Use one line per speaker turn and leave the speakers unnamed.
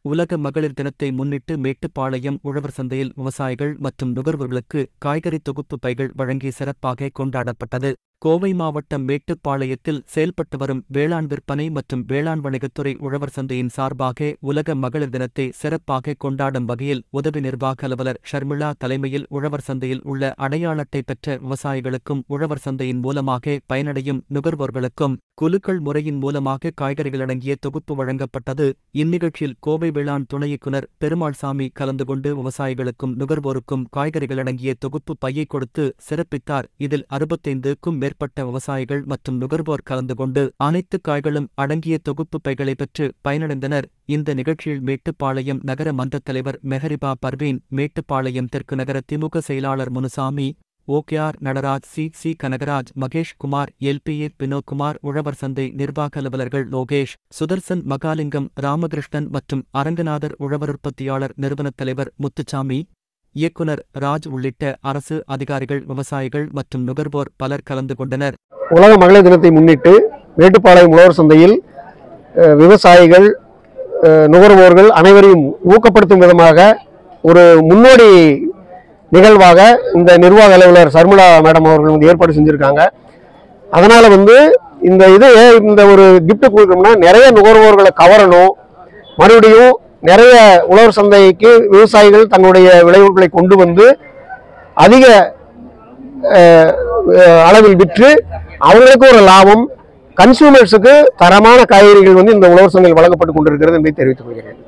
உலக மகளிர் தினத்தை முன்னிட்டு மேட்டுப்பாளையம் உழவர் சந்தையில் விவசாயிகள் மற்றும் நுகர்வோர்களுக்கு காய்கறி தொகுப்பு பைகள் வழங்கி சிறப்பாக கொண்டாடப்பட்டது கோவை மாவட்டம் மேட்டுப்பாளையத்தில் செயல்பட்டு வரும் வேளாண் விற்பனை மற்றும் வேளாண் வணிகத்துறை உழவர் சந்தையின் சார்பாக உலக மகளிர் தினத்தை சிறப்பாக கொண்டாடும் வகையில் உதவி நிர்வாக அலுவலர் ஷர்மிளா தலைமையில் உழவர் சந்தையில் உள்ள அடையாள அட்டை பெற்ற விவசாயிகளுக்கும் உழவர் சந்தையின் மூலமாக பயனடையும் நுகர்வோர்களுக்கும் குலுக்கள் முறையின் மூலமாக காய்கறிகள் அடங்கிய தொகுப்பு வழங்கப்பட்டது இந்நிகழ்ச்சியில் கோவை வேளாண் துணை இயக்குநர் பெருமாள் சாமி கலந்து கொண்டு விவசாயிகளுக்கும் நுகர்வோருக்கும் காய்கறிகள் அடங்கிய தொகுப்பு பையை கொடுத்து சிறப்பித்தார் இதில் அறுபத்தைந்துக்கும் மேற்பட்ட விவசாயிகள் மற்றும் நுகர்வோர் கலந்து கொண்டு அனைத்து காய்களும் அடங்கிய தொகுப்பு பைகளை பெற்று பயனடைந்தனர் இந்த நிகழ்ச்சியில் மேட்டுப்பாளையம் நகர மன்றத் தலைவர் மெஹரிபா பர்வீன் மேட்டுப்பாளையம் தெற்கு நகர திமுக செயலாளர் Munusamy OKR Nataraj C C Kanagaraj Mahesh Kumar LPA Vinothkumar உழவர் சந்தை நிர்வாக அலுவலர்கள் லோகேஷ் சுதர்சன் மகாலிங்கம் ராமகிருஷ்ணன் மற்றும் அரங்கநாதர் உழவர் உற்பத்தியாளர் நிறுவனத் தலைவர் முத்துச்சாமி இயக்குனர் ராஜ் உள்ளிட்ட அரசு அதிகாரிகள் விவசாயிகள் மற்றும் நுகர்வோர் பலர் கலந்து கொண்டனர்
உலக மகளிர் தினத்தை முன்னிட்டு மேட்டுப்பாளையம் உழவர் சந்தையில் அஹ், விவசாயிகள் அஹ், நுகர்வோர்கள் அனைவரையும் ஊக்கப்படுத்தும் விதமாக ஒரு முன்னோடி நிகழ்வாக இந்த நிர்வாக அலுவலர் சர்மிளா மேடம் அவர்கள் வந்து ஏற்பாடு செஞ்சுருக்காங்க அதனால் வந்து இந்த இது ஏன் இந்த ஒரு gift கொடுக்கணும்னா நிறைய நுகர்வோர்களை கவரணும் மறுபடியும் நிறைய உழவர் சந்தைக்கு விவசாயிகள் தங்களுடைய விளைவுகளை கொண்டு வந்து அதிக அஹ், அஹ், அளவில் விற்று அவங்களுக்கு ஒரு லாபம் கன்சூமர்ஸுக்கு தரமான காய்கறிகள் வந்து இந்த உழவர் சந்தையில் வழங்கப்பட்டு கொண்டிருக்கிறது என்பதை தெரிவித்துக் கொள்கிறேன்